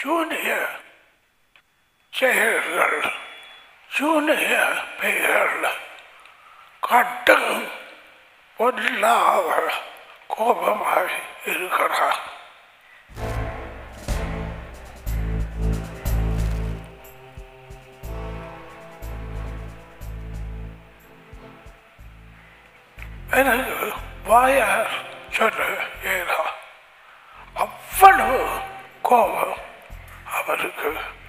Junior செயல்கள் junior பெயர்கள் கட்டும் பொல்லாத கோபமாய் இருக்கிறார் எனக்கு வாயார் சொல்ல ஏதா அவ்வளவு கோபம் அவருக்கு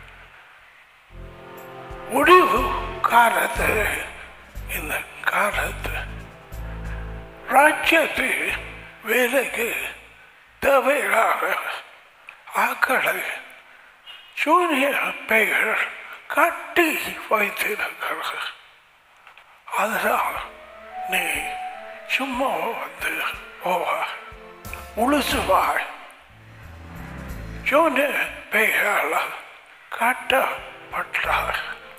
முடிவு காலத்து இந்த காலத்து ராஜ்யத்து வேலைக்கு தேவையான ஆக்களை சூரிய பெயர் கட்டி வைத்திருக்கிறது அதனால் நீ சும்மா வந்து போவா உளுசுவாய் சூரிய பெயரால் கட்டப்பட்டார்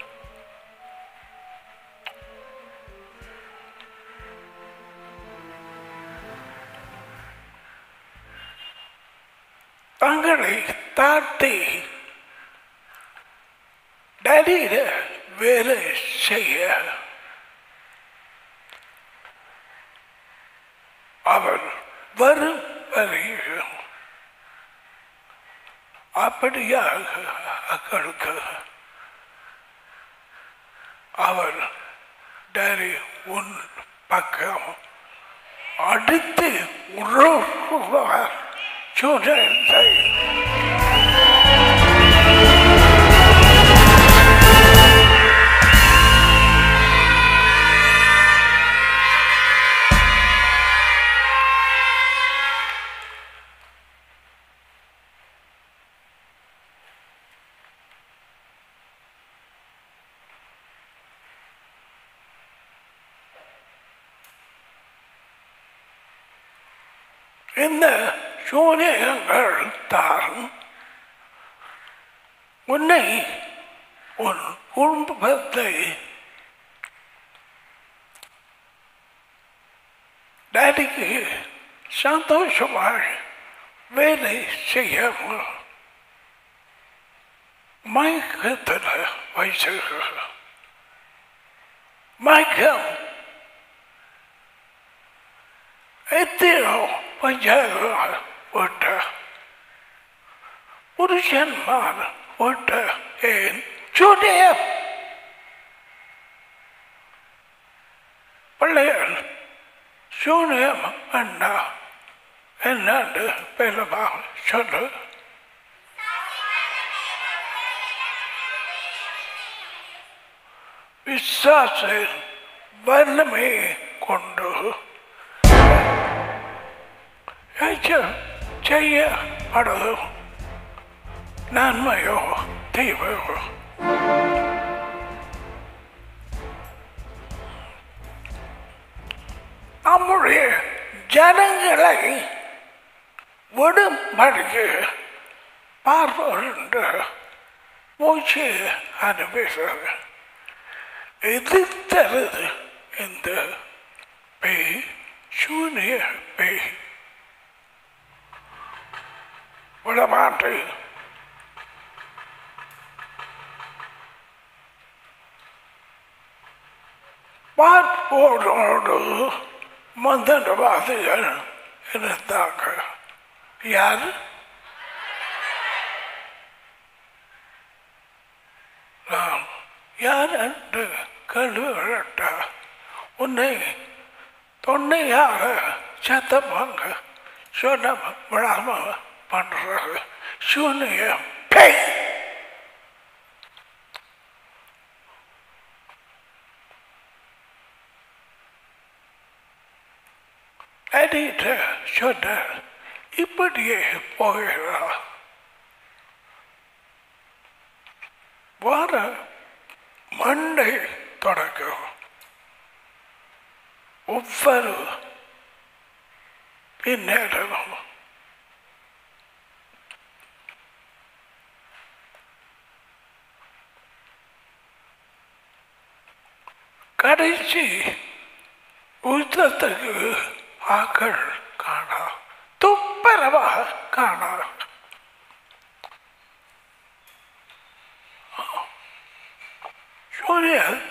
தங்களை தாட்டி டடியில வேலை செய்ய அவர் வரும் வரையும் அப்படியாக அக்களுக்கு அவர் டரி உன் பக்கம் அடுத்து உருவார் சூழலை இந்த சூரியங்கள் தான் உன்னை உன் குடும்பத்தை டேடிக்கு சந்தோஷமாக வேலை செய்யாமல் மயக்கத்தில் வச்சிருக்க மயக்கம் எத்தனையோ பஞ்சாயத்து விட்ட புருஷன்மார் விட்ட ஏன் சுடைய பிள்ளைகள் சூனியம் அண்ணா என்னன்னு பெருமா சொல்லு விசுவாச வல்லமை கொண்டு செய்யப்படும் நன்மையோ தீமையோ நம்முடைய ஜனங்களை விடும்படிக்கு பார்ப்போர் மூச்சு அனுப்பிடுறது எதிர்த்தது இந்த பேய் சூனிய பேய் விடமாட்டு பார்ப்போரோடு மந்திரவாதிகள் இருந்தாங்க யார் நாம் யார் என்று கழுவிட்ட உன்னை தொன்னையாக சத்தமாக சொன்ன விடாம பண்றது சூனியம் பேய் அடிட்ட சொன்னார் இப்படியே போகிறார் வார மண்டை தொடக்கம் ஒவ்வொரு பின்னேறணும் கடைசி யுத்தத்துக்கு ஆக்கள் காணா துப்பரவா காணா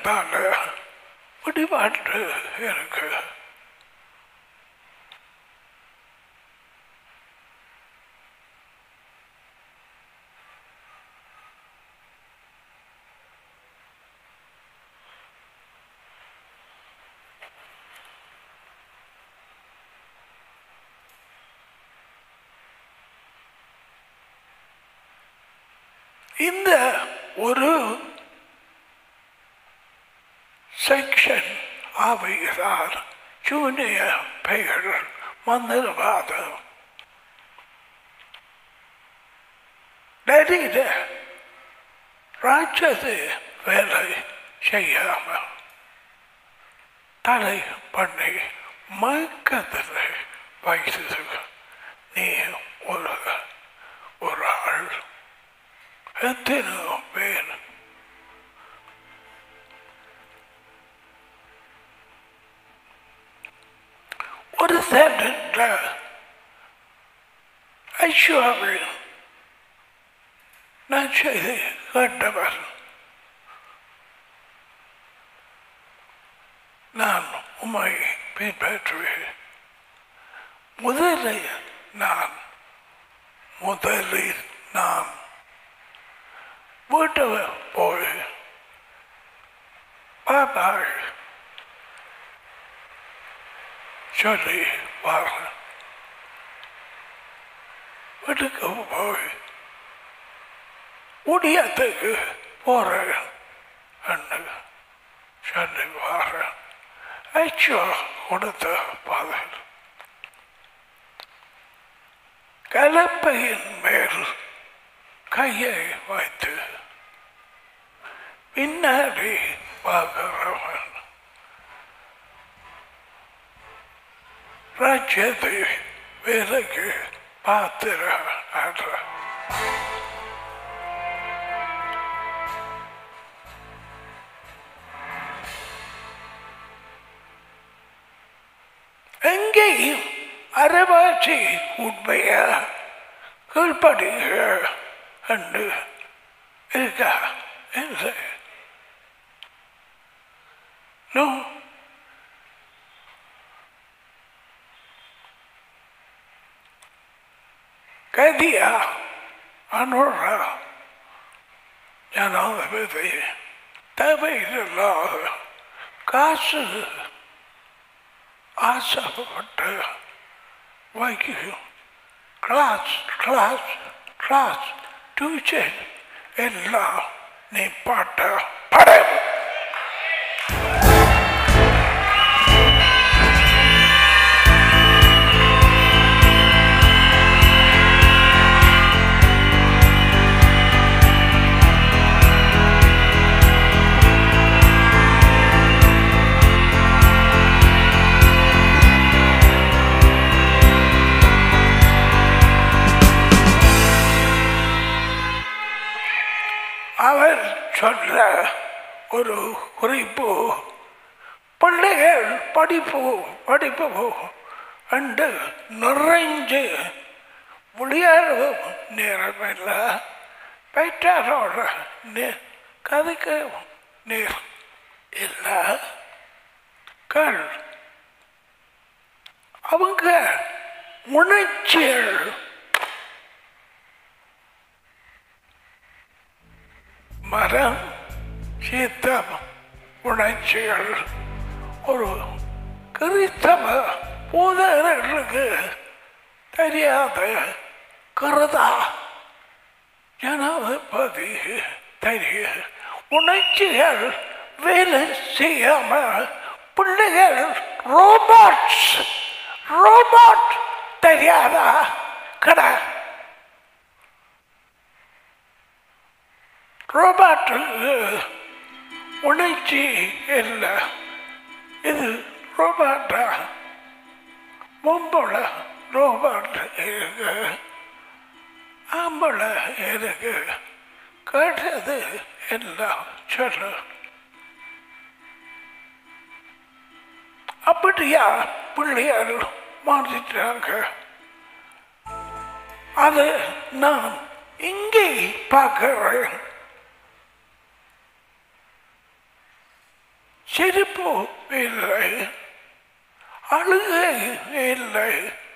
நேரத்தால் பிடிபாட்டு இருக்கு இந்த ஒரு செக்ஷன் ஆவைகிறார் ஜூனிய பெயர் மந்திரவாதம் நடிக ராட்சது வேலை செய்யாம தலை பண்ணி மயக்கத்தில் வைத்தது நீ ஒரு ஒரு ஆள் எத்தனையோ பேர் ஒரு செகண்ட்ல ஐஸ்வர்யம் நான் செய்து கேட்டவர் நான் உம்மை பின்பற்றுவேன் முதலில் நான் முதலில் நான் வீட்டு போய் பாபாள் சொல்லி வாங்க வீட்டுக்கு போய் உடையத்துக்கு போறேன் என்று சொல்லி வாரேன் ஐச்சோ கொடுத்த பதில் கலப்பையின் மேல் கையை வைத்து பின்னாடி பார்க்கிறவன் ராஜ்யத்தை வேலைக்கு பாத்திர ஆடுற எங்கேயும் அரைவாசி உண்மையா கீழ்படுக என்று இருக்கா இல்லை நோ கதியா அனுரா ஜனாதிபதி தேவையில்லாத காசு ஆசைப்பட்டு வைக்கும் கிளாஸ் கிளாஸ் கிளாஸ் டியூஷன் எல்லாம் நீ பாட்ட படம் அவர் சொன்ன ஒரு குறிப்பு பிள்ளைகள் படிப்பு படிப்பு அண்டு நிறைஞ்சு விளையாட நேரம் இல்லை பெற்றாரோட நே கதைக்க நேரம் இல்லை கண் அவங்க உணர்ச்சிகள் மரம் சீத்தம் உணர்ச்சிகள் ஒரு கிறிஸ்தவ போதகர்களுக்கு தெரியாத கருதா ஜனாதிபதி தெரிய உணர்ச்சிகள் வேலை செய்யாம பிள்ளைகள் ரோபாட்ஸ் ரோபாட் தெரியாதா கடை ரோபாட்டுக்கு உணர்ச்சி இல்லை இது ரோபாட்டா மும்பளை ரோபாட் இருக்கு ஆம்பளை இருக்கு கேட்டது எல்லாம் சொல்லு அப்படியா பிள்ளையார் மாறிட்டாங்க அது நான் இங்கே பார்க்கிறேன் சிரிப்பு இல்லை அழுகை இல்லை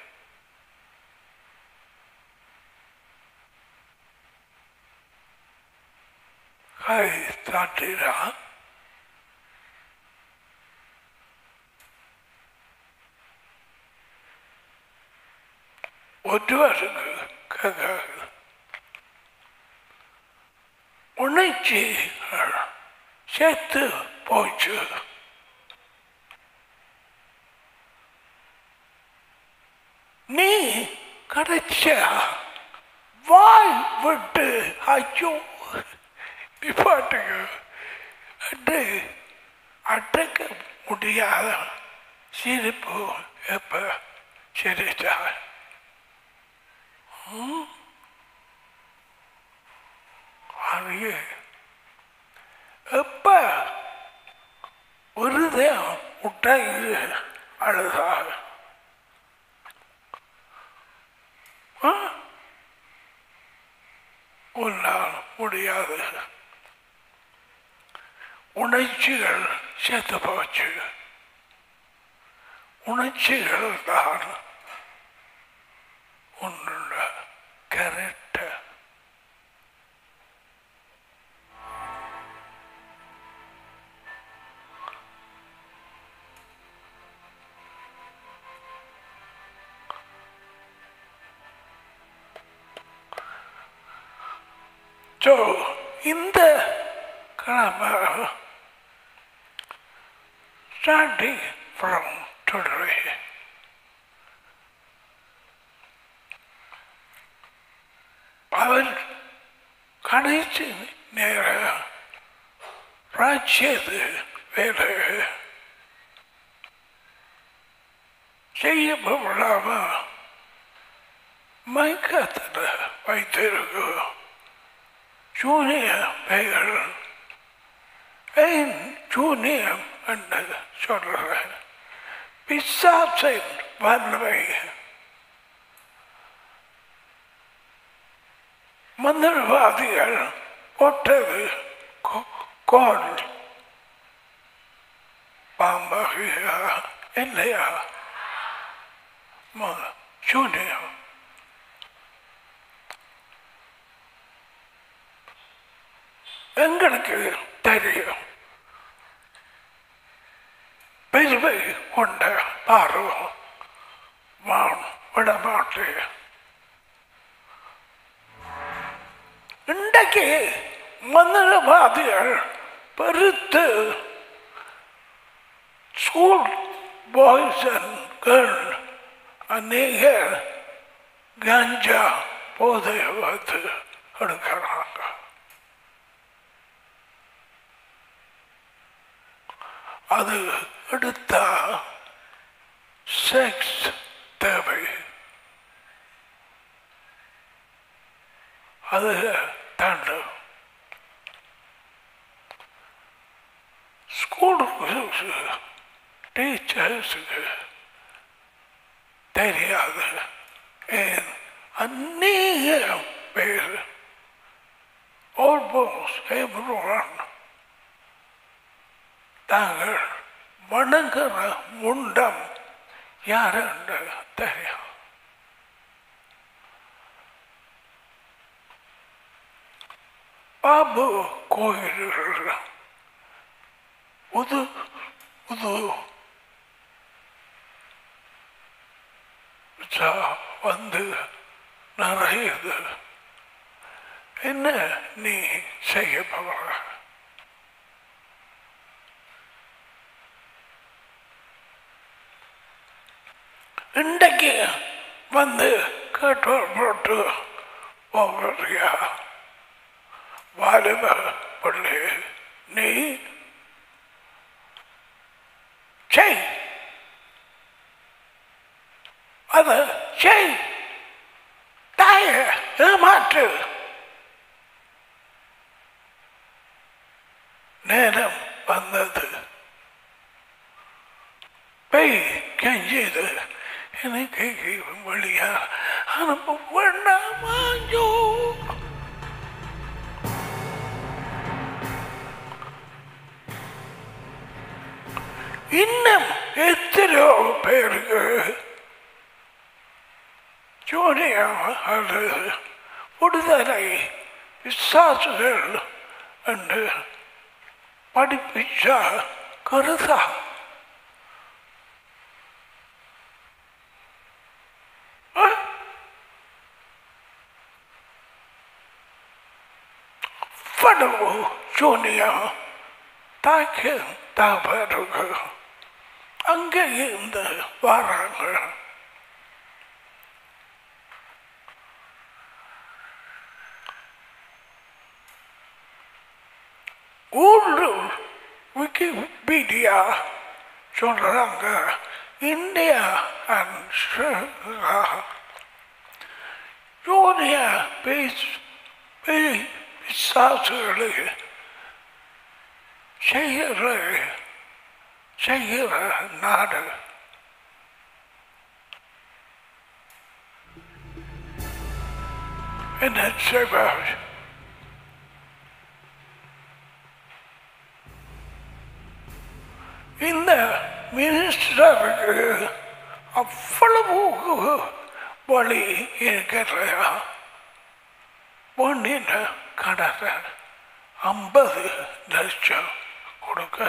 கை தாட்டினான் ஒருவருக்கு கேட்காது உணர்ச்சி சேர்த்து போச்சு நீ கிடைச்சா வாய் விட்டு ஐயோ நிப்பாட்டுங்க என்று அடக்க முடியாத சிரிப்பு எப்ப சிரிச்சா அது எப்ப ஒரு விட்டாங்க அழுதா ஆ? உன்னால் முடியாது உணர்ச்சிகள் செத்து போச்சு உணர்ச்சிகள் தான் உன்னோட கரெக்ட் ஸோ இந்த கிழமை ஸ்டார்டிங் ஃப்ரம் டுடே அவர் கடைசி நேர ராஜ்யது வேலை செய்யப்படாம மயக்கத்தில் வைத்திருக்கும் ஜூனியம் பெயர் ஏன் ஜூனியம் என்று சொல்றேன் பிசாசின் வல்லமை மந்திரவாதிகள் போட்டது கோ- கோல் பாம்பாகியா இல்லையா ம- ஜூனியம் எங்களுக்கு தெரியும் பெருமை கொண்ட பார்வம் வான் விடமாட்டேன் இன்றைக்கு மந்திரவாதிகள் பெருத்து ஸ்கூல் பாய்ஸ் அண்ட் கேர்ள் அநேக கஞ்சா போதை வந்து எடுக்கிறாங்க அது எடுத்தா செக்ஸ் தேவை அது தாண்டும் ஸ்கூலுக்கு டீச்சர்ஸுக்கு தெரியாது ஏன் அநேக பேர் ஆல்மோஸ்ட் எவ்ரிஒன் தாங்கள் வணங்குற முண்டம் யார் என்று தெரியும் பாபு கோயில்கள் புது புது சா- வந்து நிறையுது என்ன நீ செய்ய போற இன்றைக்கு வந்து கேட்டோர் போட்டு போகிறியா வாலிப பிள்ளை நீ செய் அது செய் தாய ஏமாற்று நேரம் வந்தது பெய் கெஞ்சது எனக்கு வழியா அனுப்ப வேண்டாமாஞ்சோ இன்னும் எத்தனையோ பேருக்கு ஜோனியா அது விடுதலை விசாசுகள் என்று படிப்பிச்சா கருதா ஆ? இவ்வளவு ஜோனியா தாக்கி தாபருக்கு அங்கே இருந்து வராங்க ஊரில் விக்கிபீடியா சொல்றாங்க இந்தியா அண்ட் ஸ்ரீலங்கா ஜோனியா பேஸ் பிசாசுகளுக்கு செய்கிற செய்கிற நாடு என்ன செய்வார் இந்த மினிஸ்டருக்கு அவ்வளவு வழி இருக்கிறையா பொண்ணின் கடனை ஐம்பது லட்சம் கொடுக்க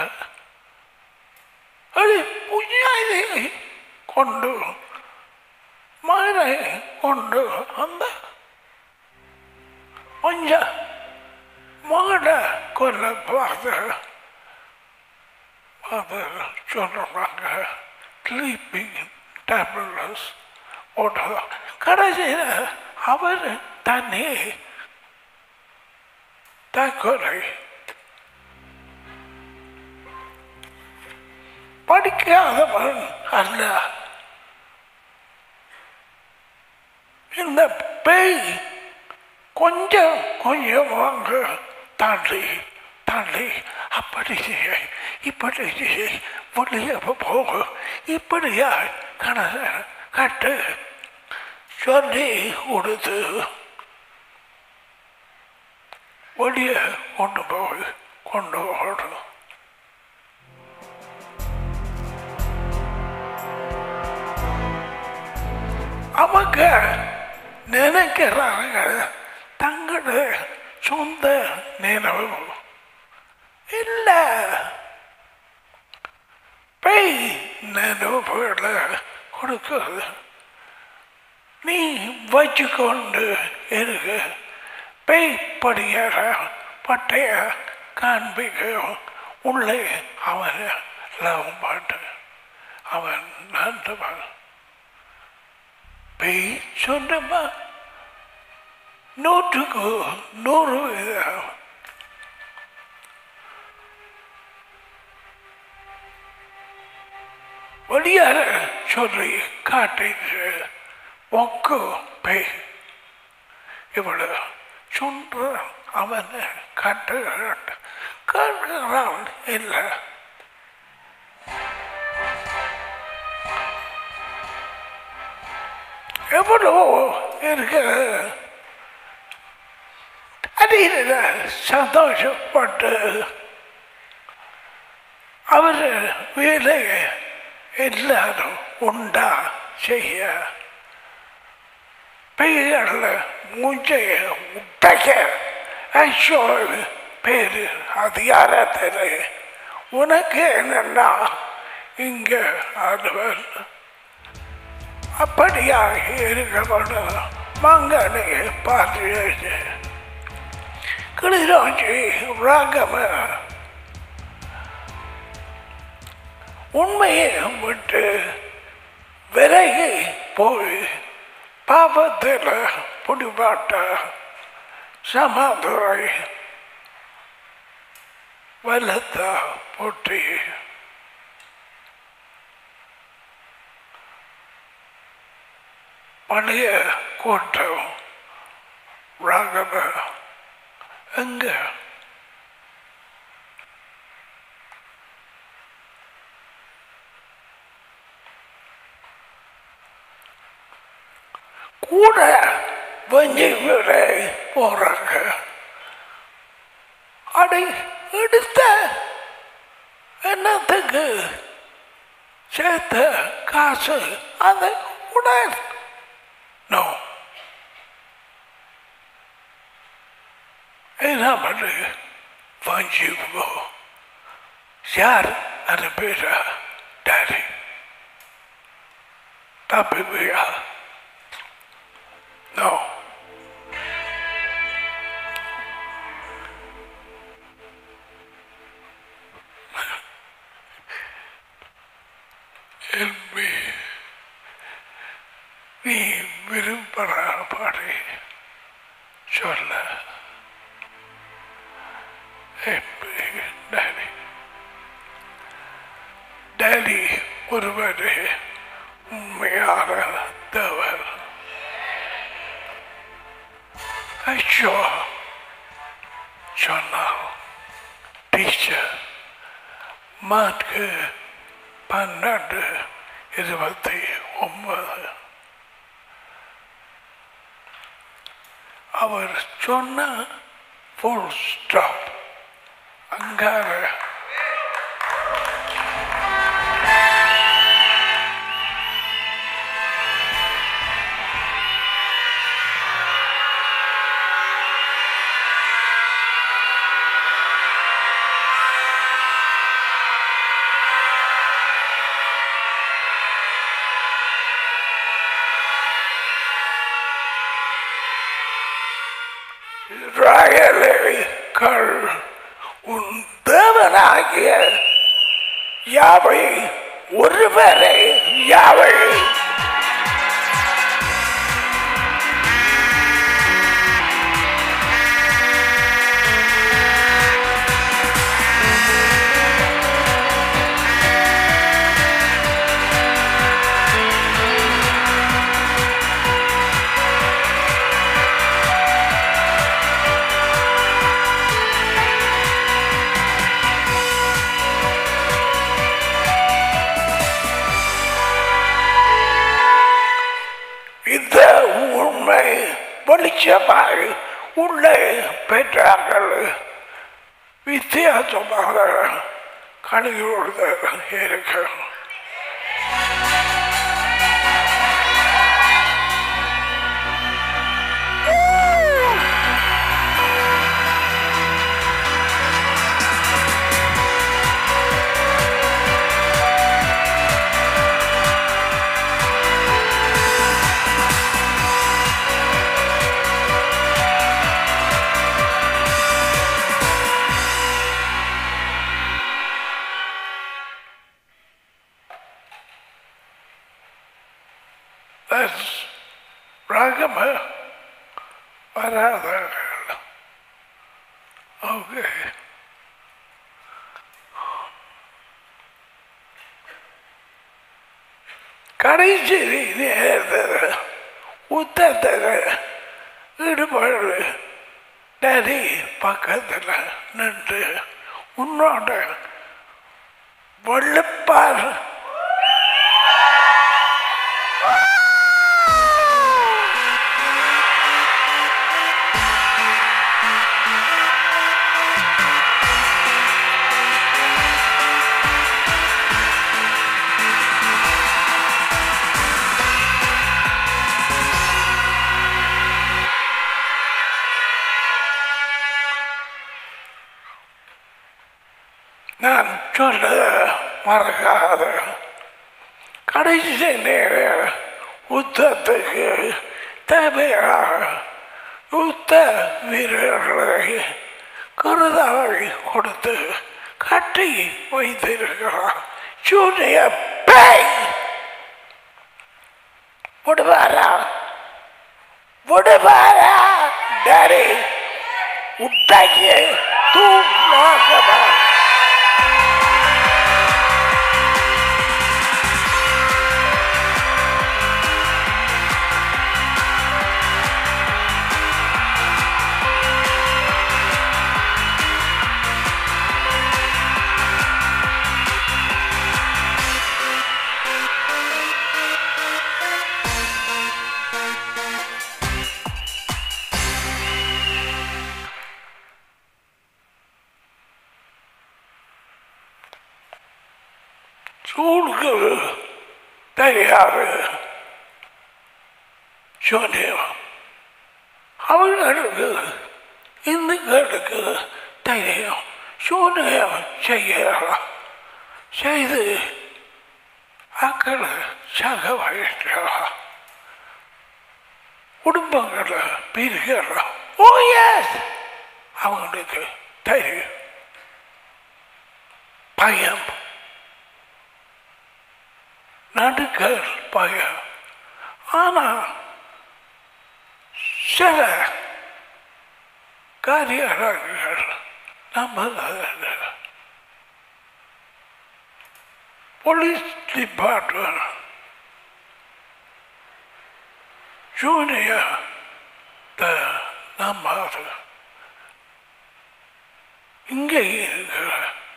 அது புஞ்சாதி கொண்டு மகனை கொண்டு அந்த கொஞ்சம் மகனை கொல்ல பார்த்து அது சொல்றாங்க ஸ்லீப்பிங் டேப்லெட்ஸ் போட்டு கடைசியில் அவர் தண்ணி தற்கொலை படிக்காதவன் அல்ல இந்த பேய் கொஞ்சம் கொஞ்சம் வாங்க தாண்டி தாண்டி அப்படி செய்ய இப்படி செய்ய வெளியே போக இப்படியா கணக்கு கட்டு சொல்லி கொடுத்து வெளியே கொண்டு போய் கொண்டு போகணும் அவங்க நினைக்கிறாங்க தங்களோட சொந்த நினைவு இல்லை பேய் நினைவுகளை கொடுக்கிறது நீ வச்சுக்கொண்டு இருக்க பேய் படியார பட்டைய காண்பிக்க உள்ளே அவன் லவ் பாட்டு அவன் நன்றவன் பேய் சொன்னமா நூற்றுக்கு நூறு வீதம் வெளியார சொல்லி காட்டிட்டு ஒக்கு பேய் இவ்வளவு சொன்று அவனை காட்டுகிறான் காட்டுகிறான் இல்லை எவ்வளவோ இருக்கிறது அடியில் சந்தோஷப்பட்டு அவர் வேலையை எல்லாரும் உண்டா செய்ய பெய்யல மூஞ்சைய உட்டைக்க ஐயோ பேரு அதிகாரத்தில் உனக்கு என்னன்னா இங்க அலுவல் அப்படியாக இருக்கணும் மங்கனை பார்த்து கிளிராட்சி ராகம உண்மையை விட்டு விலகி போய் பாபத்தில் பிடிபாட்ட சமாதுரை வல்லத்த போட்டி பழைய கூட்டம் ராகவ எங்க கூட வஞ்சி விட போறாங்க அடை எடுத்த என்னத்துக்கு சேர்த்த காசு அதை உடல் நோ என்ன பண்ணு வாங்கிக்கோ யார் அந்த பேரா டாடி தப்பி போயா நோ என்பி நீ விரும்புகிற பாடி சொல்ல என்பி டாடி டாடி ஒருவரே உண்மையான தேவர் ஐயோ சொன்னால் டீச்சர் மார்க்கு பன்னெண்டு இருபத்தி ஒன்பது அவர் சொன்ன ஃபுல் ஸ்டாப் அங்கார இஸ்ராயலேகள் உன் தேவனாகிய யாவை ஒருவரை யாவை இந்த உண்மை வெளிச்சமாக உள்ளே பெற்றார்கள் வித்தியாசமாக கணிகளோடு இருக்கு That's ராகம வராதவர்கள் ஓகே கடைசி நேரத்தில் உத்தத்தில் ஈடுபாடு டேடி பக்கத்தில் நின்று உன்னோட வெளுப்பார் நான் சொல்ல மறக்காத கடைசி நேர யுத்தத்துக்கு தேவையாக யுத்த வீரர்களை கருதாவை கொடுத்து கட்டி வைத்திருக்கிறார் சூரிய பேய் விடுவாரா விடுவாரா டாடி உண்டாக்கிய தூங்காகவா ஸ்கூலுக்கு தெரியாது சொன்னேன் அவர்களுக்கு இந்துக்களுக்கு தெரியும் சூனியம் செய்யலாம் செய்து மக்களை சாக வகிக்கலாம் குடும்பங்களை பிரிக்கலாம் ஓ எஸ் அவங்களுக்கு தெரியும் பயம் நடுக்கல் பயம் ஆனால் சில காரியங்கள் நம்புகிறது போலீஸ் டிபார்ட்மெண்ட் ஜூனியர் நம்பாது இங்கே இருக்கிற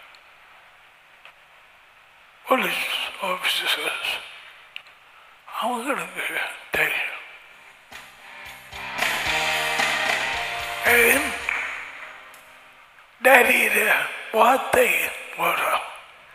போலீஸ் ஆஃபீஸர்ஸ் அவங்களுக்கு தெரியும் ஏன் டேடியிட வார்த்தை வரும்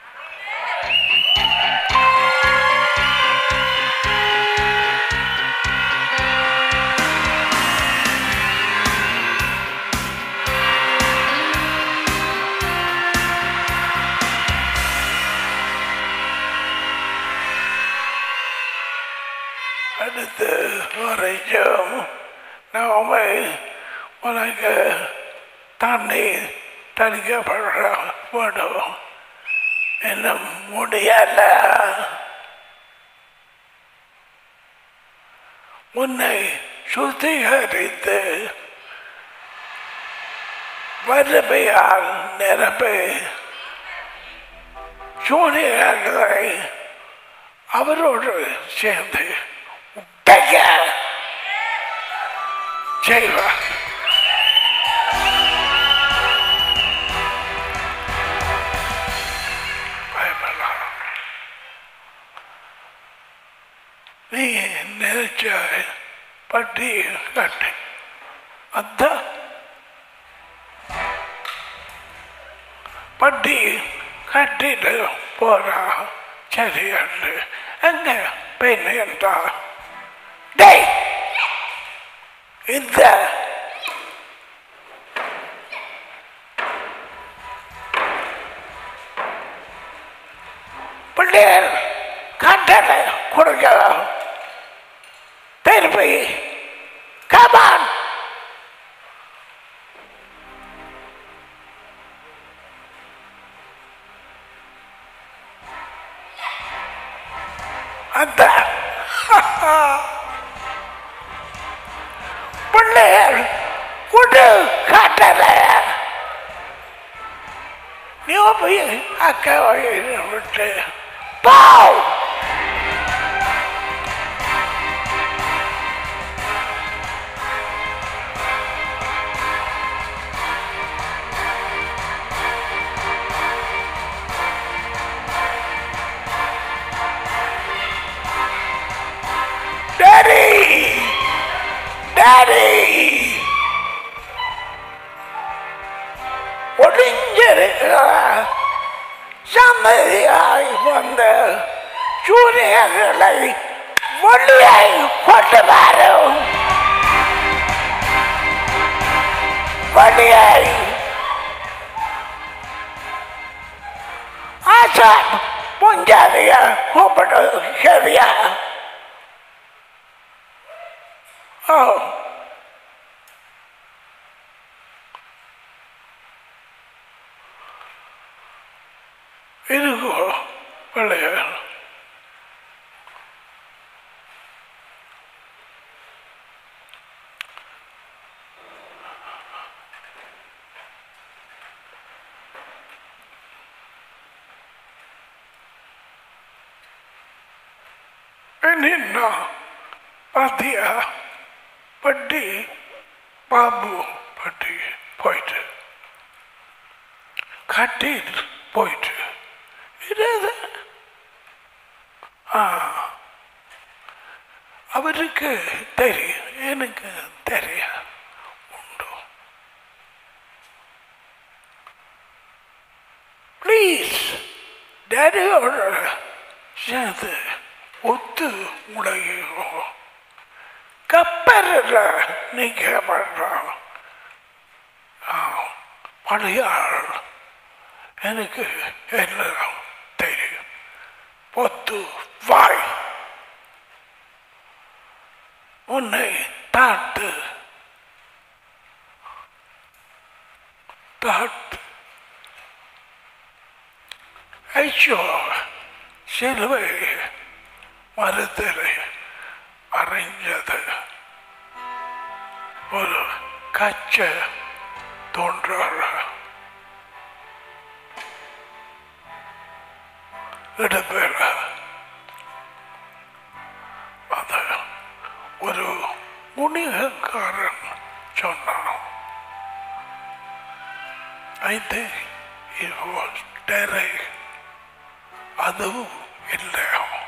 அடுத்து வரைக்கும் நாம உனக்கு தண்ணி தடுக்கப்பட வேண்டும் இன்னும் முடியல உன்னை சுத்திகரித்து வறுமையால் நிரப்பி சூனியர்களை அவரோடு சேர்ந்து உடைக்க செய்வார் பயப்படலாம் நீ நினைச்ச பட்டி கட்டு அந்த பட்டி கட்டிட்டு போறா சரியன்று எங்க பெண் என்றா டேய் இந்த பிள்ளைகள் கட்டளை கொடுக்க திருப்பி கமான் அந்த பிள்ளைகள் கொண்டு காட்டலை நீ போய் அக்கா வழியில் விட்டு பாவ் Daddy! Daddy! ஒளிஞ்சிருக்கிற சம்மதியாய் வந்த சூரியர்களை ஒளியை கொண்டு வரும் வழியை ஆசான் புஞ்சாதிய கூப்பிடு சரியா ஓ இதுக்கோ பிள்ளைகள் நின்னா பாத்தியா பட்டி பாபு பட்டி போயிட்டு கட்டிட்டு போயிட்டு இது ஆ அவருக்கு தெரியும் எனக்கு தெரியும் உண்டு ப்ளீஸ் டேடியோட சேர்ந்து ஒத்து உலகியோ கப்பலில் நீங்க பண்றோம் பழையாள் எனக்கு எல்லாம் தெரியும் பொத்து வாய் உன்னை தாட்டு தாட்டு ஐயோ சிலுவை மரத்தில் அரைஞ்சது ஒரு கச்ச தோன்றார் இடம்பெற அது ஒரு உணிகக்காரன் சொன்னான் I think it was Derek. அதுவும் இல்லை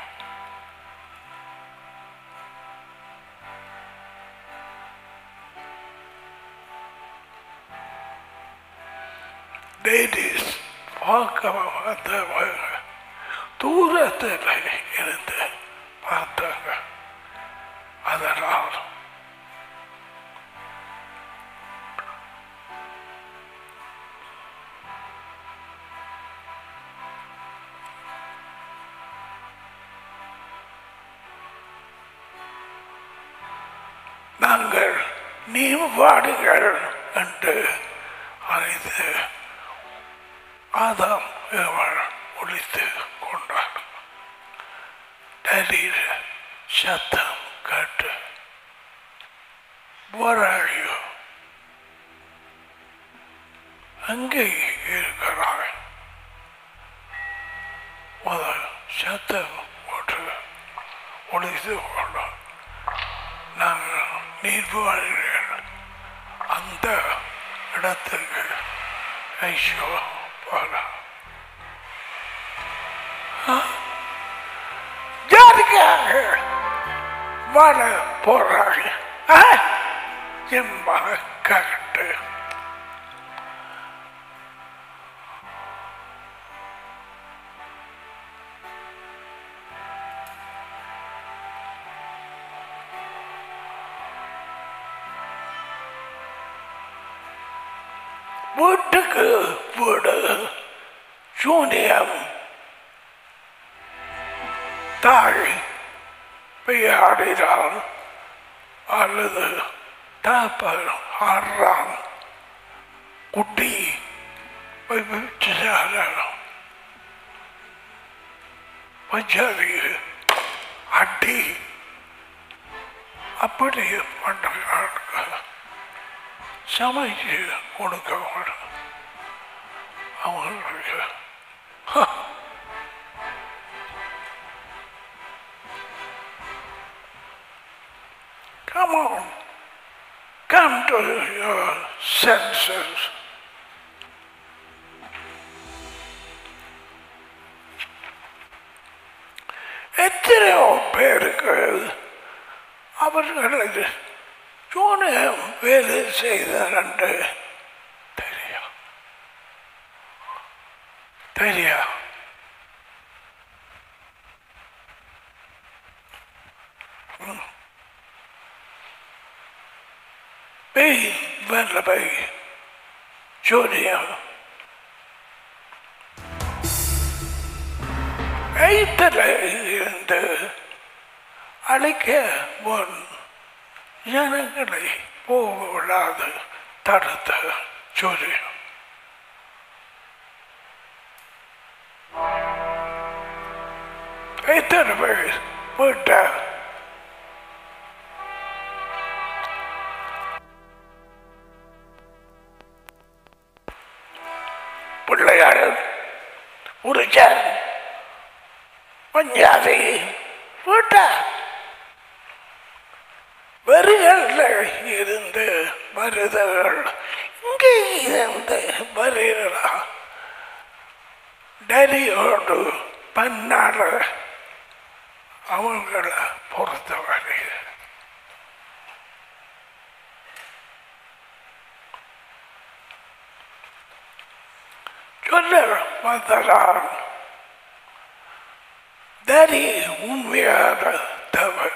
லேடிஸ் பார்க்க வந்தவங்க தூரத்தில் இருந்து பார்த்தாங்க அதனால் நாங்கள் நீவாடுகள் என்று அழைத்து ஆதாம் ஏவாள் ஒழித்து கொண்டார் டெல்லியில் சத்தம் கேட்டு வராயோ அங்கே இருக்கிறாய் முதல் சத்தம் போட்டு ஒழித்து கொண்டார் நாங்கள் நீர்வாழிகள் அந்த இடத்துக்கு ஐயோ போகலாம் யாருக்காக வாழ போறாங்க என் கட்டு வீட்டுக்கு வீடு சூனியம் தாய் பெய்யாடினால் அல்லது தாப்பர் ஆடுறான் குட்டி பஞ்சாதி அடி அப்படி பண்ணுறாங்க சமைச்சு கொடுக்க அவங்களுக்கு Come on, come to your senses. எத்தனையோ பேருக்கு அவர்களுக்கு சூனியம் வேலை செய்தார் என்று தெரியும் தெரியும் பேய் வல்லமை சூனியம் ஐத்தில் இருந்து அழைக்க முன் ஜனங்களை போக விடாது தடுத்த சூரியன் எத்தனை பேர் விட்ட பிள்ளையார் உரிச்சார் பஞ்சாதி விட்ட வரிகளில் இருந்து வருதல் இங்கே இருந்து வருகிறா டரியோடு பண்ணாட அவங்களை பொறுத்தவரை சொல்ல வந்தலாம் டேடி உண்மையான தவன்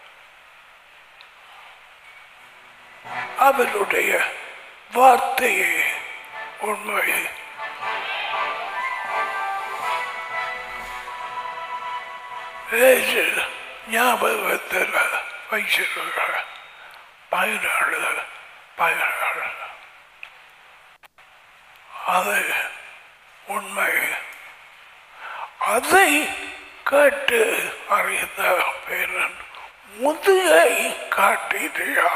அவருடைய வார்த்தையே உண்மை ஏசு ஞாபகத்தில் வைச்சிருக்க பயனாளு பயனாளு அது உண்மை அதை கேட்டு அறிந்த பேரன் முதுகை காட்டிறியா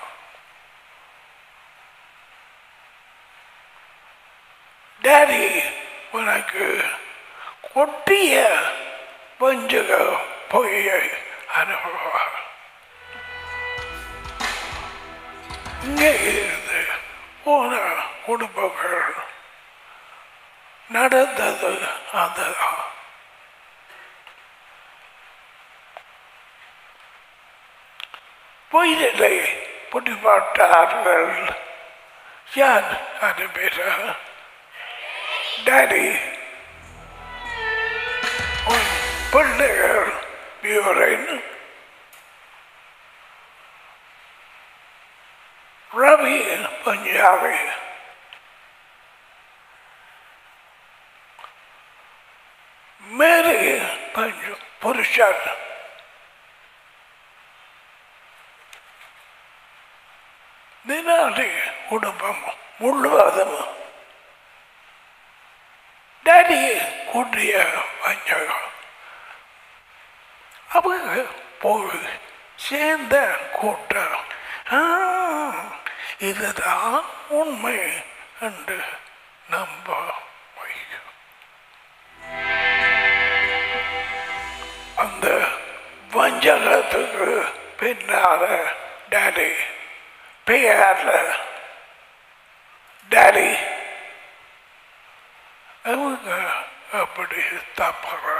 டேடி உனக்கு கொட்டிய வஞ்சக பொய்யை அனுபவார் இங்கே இருந்து போன குடும்பங்கள் நடந்தது அதுதான் பொய்நிலை பிடிபட்டார்கள் யார் அது பேர டாடி உன் பிள்ளைகள் பியூரின் ரவி பஞ்சாபி மேரி பஞ்ச புருஷன் தினாடி குடும்பம் முழுவதும் டாடி கூட்டிய வஞ்சகம் அவங்க போய் சேர்ந்த கூட்டம் ஆ, இதுதான் உண்மை என்று நம்ப வைக்கும் அந்த வஞ்சகத்துக்கு பின்னால டாடி பெயர்ல டாடி அவங்க அப்படி தப்புற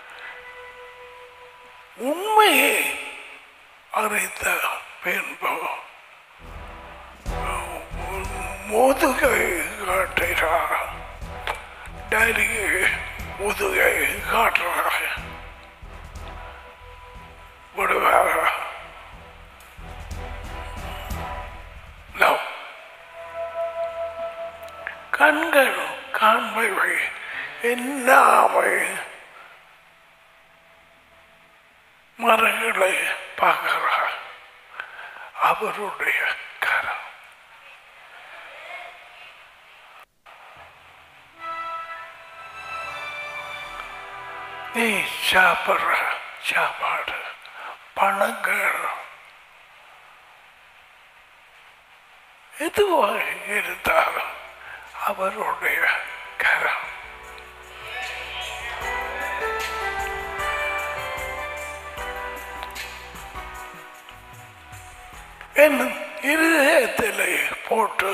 உண்மையை அறிந்த பின்பு முதுகை காட்டுகிறார் டாடிக்கு முதுகை காட்டுறார் விடுவார No. கண்கள் காண்பவை என்னாமை மரங்களை பார்க்கிறார் அவருடைய கரம் நீ சாப்பிட்ற சாப்பாடு பழங்கள் எதுவாக இருந்தாலும் அவருடைய கரம் என் இருதயத்திலே போட்டு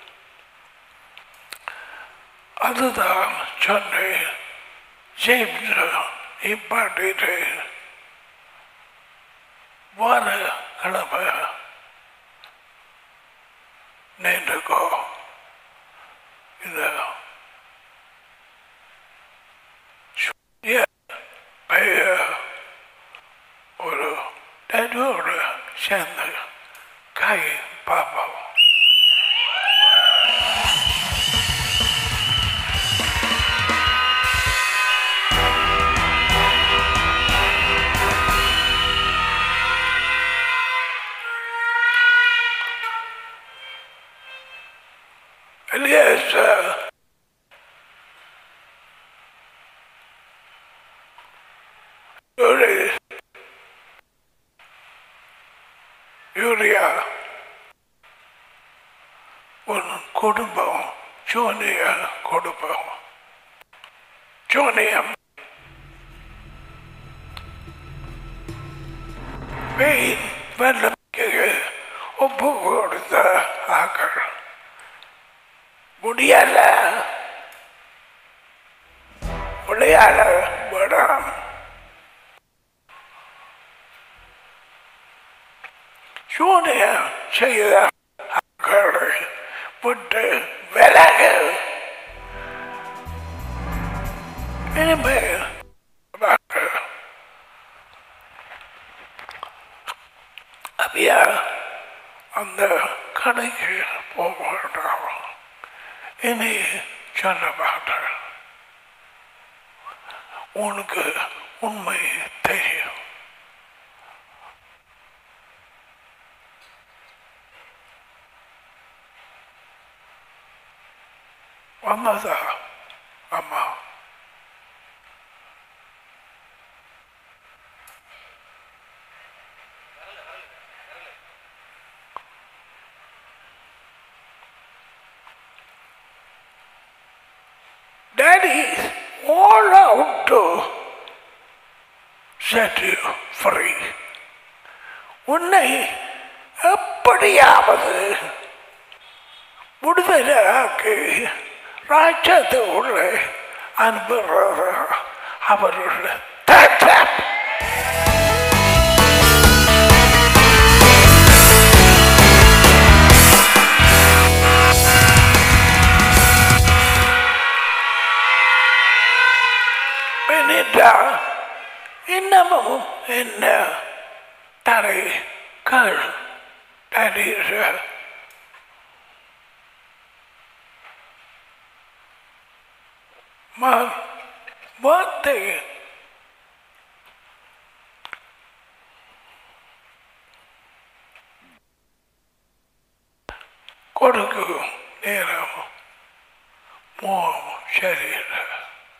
அதுதான் சொன்னேன் ஜேம்ஸ் இப்பாட்டிட்டு வார கிழமை நின்றுக்கோ இந்த சுய பெயர் ஒரு டேட்டோடு சேர்ந்து கை பார்ப்போம் Eliezer. Yuri. யூரியா உன் குடும்பம் சோனிய குடும்பம் சோனியம் வெயின் வெள்ளக்கு ஒப்பு கொடுத்த ஆக்கள் முடியல விளையாட விடாம் சூனிய செய்த ஆக்களை விட்டு விலகு இனிமேல் பார்க்க இனி சொல்ல மாட்டேன் உனக்கு உண்மை தெரியும் வந்ததா அம்மா Daddy is all out to set you free. உன்னை எப்படியாவது விடுதலையாக்கி ராஜ்யத்தை உள்ள அனுப்புகிற அவர்களுடைய திட்டம் பெனிட்டா இன்னமும் என்ன தரை கல் தரீர Man, வார்த்தை கொடுக்கும் நேரம் மோம் சரீரம்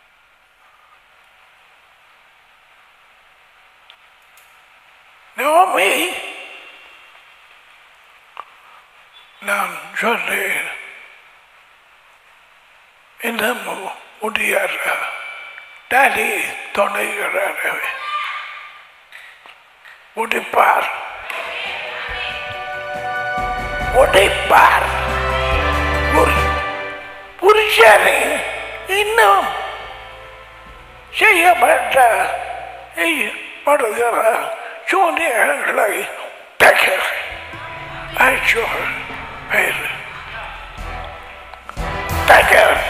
நோமி நான் சொன்னேன் இன்னமும் முடியாத டாடி துணைகிறாரே முடிப்பார் முடிப்பார் புரி- புருஷனை இன்னும் செய்யப்பட்ட படுகிற சூழ்நிலைகளை தகர் ஐச்சோர் பேர் தகர்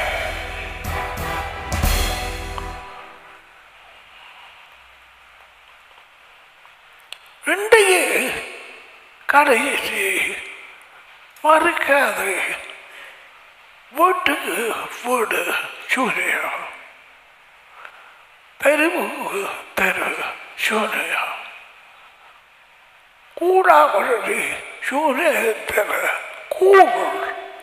இன்றைய கடைசி மறுக்காது வீட்டுக்கு வீடு சூரியம் தெருவுக்கு தெரு சூரியம் கூடாமலே சூரியத்தில் கூகுள்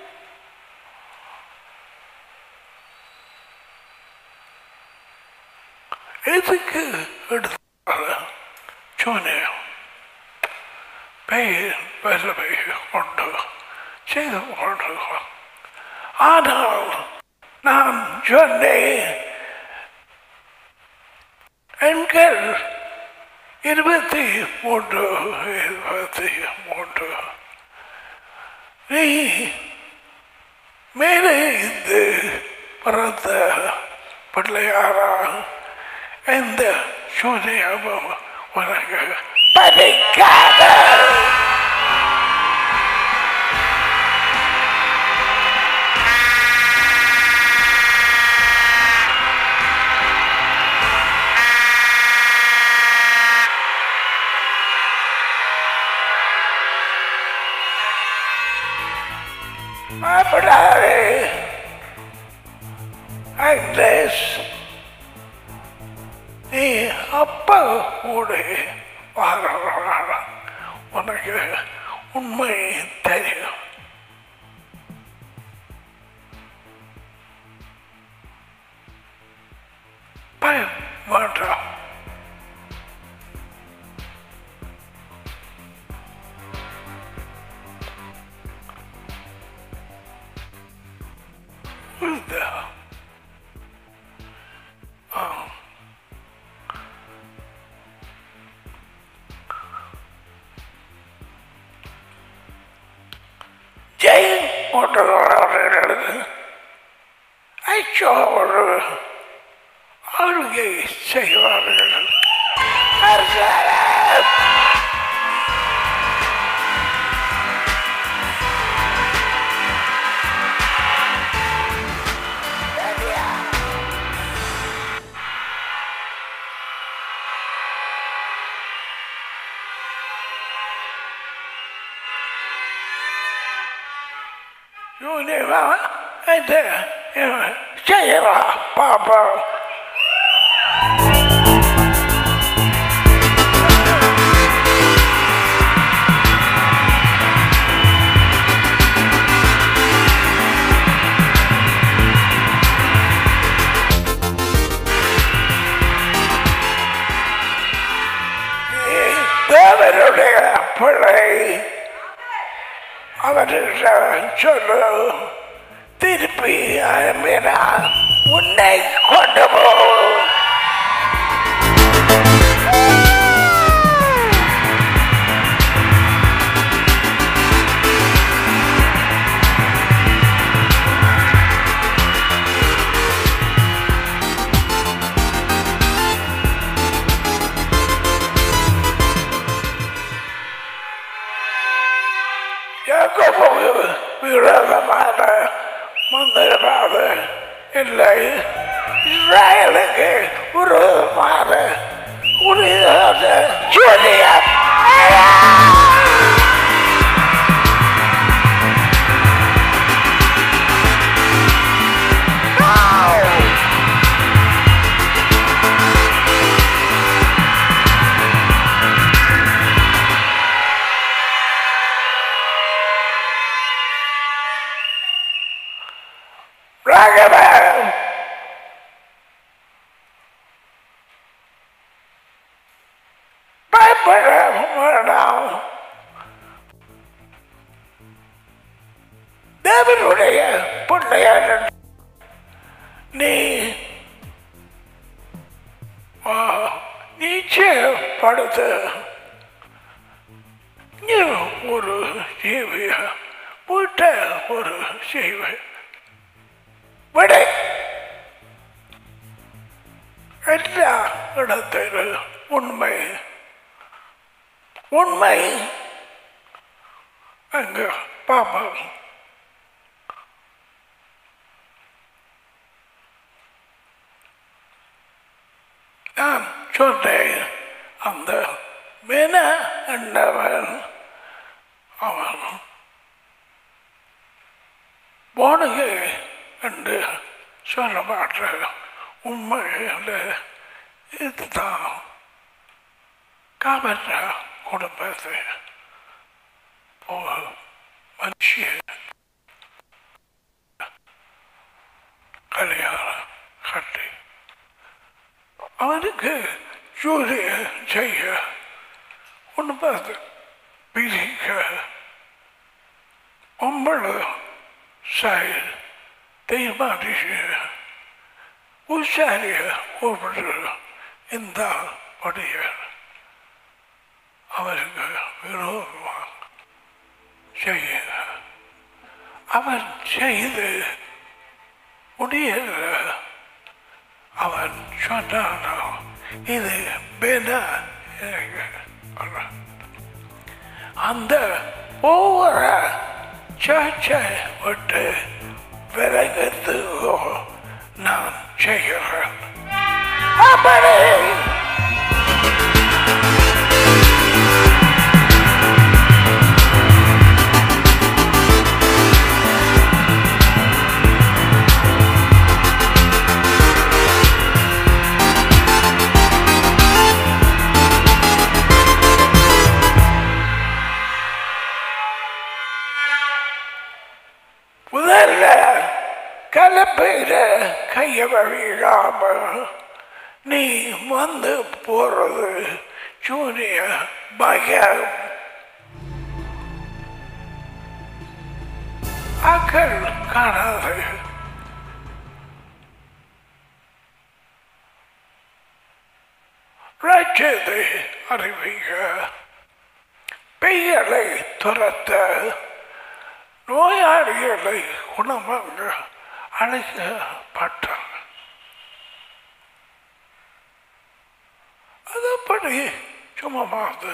எதுக்கு எடுத்தாரு சூனியம் பெயர் வல்லமை கொண்டு செய்து கொண்டு ஆனால் நான் சொன்னேன் எண்கள் இருபத்தி மூன்று இருபத்தி மூன்று நீ மேலே இருந்து பிறந்த பிள்ளையாரா எந்த சூரியமும் உனக்கு படைக்காத அப்படாது அக்னேஸ் நீ அப்பா கூட வாழ உனக்கு உண்மை தெரியும் பயம் வேண்டாம் Who's there? Oh. ஜெயம் போன்றவர்கள் ஐச்சோ ஒரு ஆளுகை செய்வார்கள் அரசாங்கம் யூனிவா இது இவன் செய்யறா பாப்பா தேவனுடைய பிள்ளை அவர்கிட்ட சொல்லு திருப்பி அனுப்பினா உன்னை கொண்டு போ யாக்கோபு விரோதமான மந்திரவாத இல்லை இஸ்ராயலுக்கு விரோதமான உரிதான ஜோதியார் ராகவன் பயப்பட வேண்டாம் தேவனுடைய பிள்ளையான நீ ஆ, நிச்சயப்படுத்து நீ ஒரு ஜீவிய விட்ட ஒரு ஜீவி விடை எல்லா இடத்திலும் உண்மை உண்மை அங்க பாப்போம் நான் சொன்னேன் அந்த மென என்றவன் அவன் போனது என்று சொல்ல மாட்டேன் உண்மையில் இதுதான் காமற்ற குடும்பத்தை ஒரு மனுஷன் கல்யாணம் கட்டி அவனுக்கு ஜூலிய செய்ய உண்மை பிரிக்க ஒன்பது சைடு தீர்மானிச்சு உஷாரிய கூப்பிட்டு இந்த படிய அவருக்கு விரோதமாக செய்ய அவன் செய்து முடியல அவன் சொன்னானோ இது பெனா அந்த ஒவ்வொரு சர்ச்சை விட்டு விலகத்துக்கோ நான் செய்கிறேன் அப்படி முதல்ல கலப்பையில கைய வழியாம நீ வந்து போறது சூரிய பயம் அக்கள் காணாது ராஜ்யத்தை அறிவிக்க பெய்யலை துரத்த நோயாளிகளை குணமாக அழைக்கப்பட்டார் அதப்படி சும்மாவது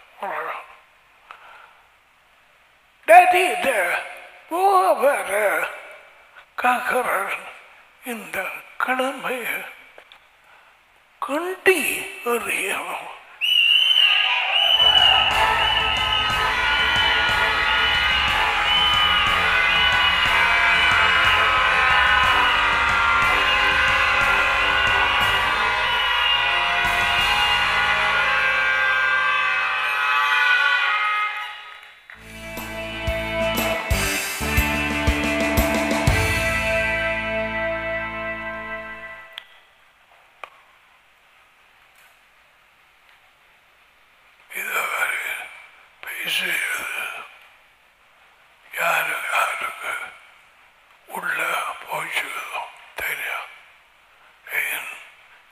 டேடியிட்ட போக வர காக்கிறன் இந்த கடமையை கண்டி எறியும்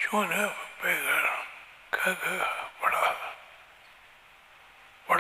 சூன பெயர் கக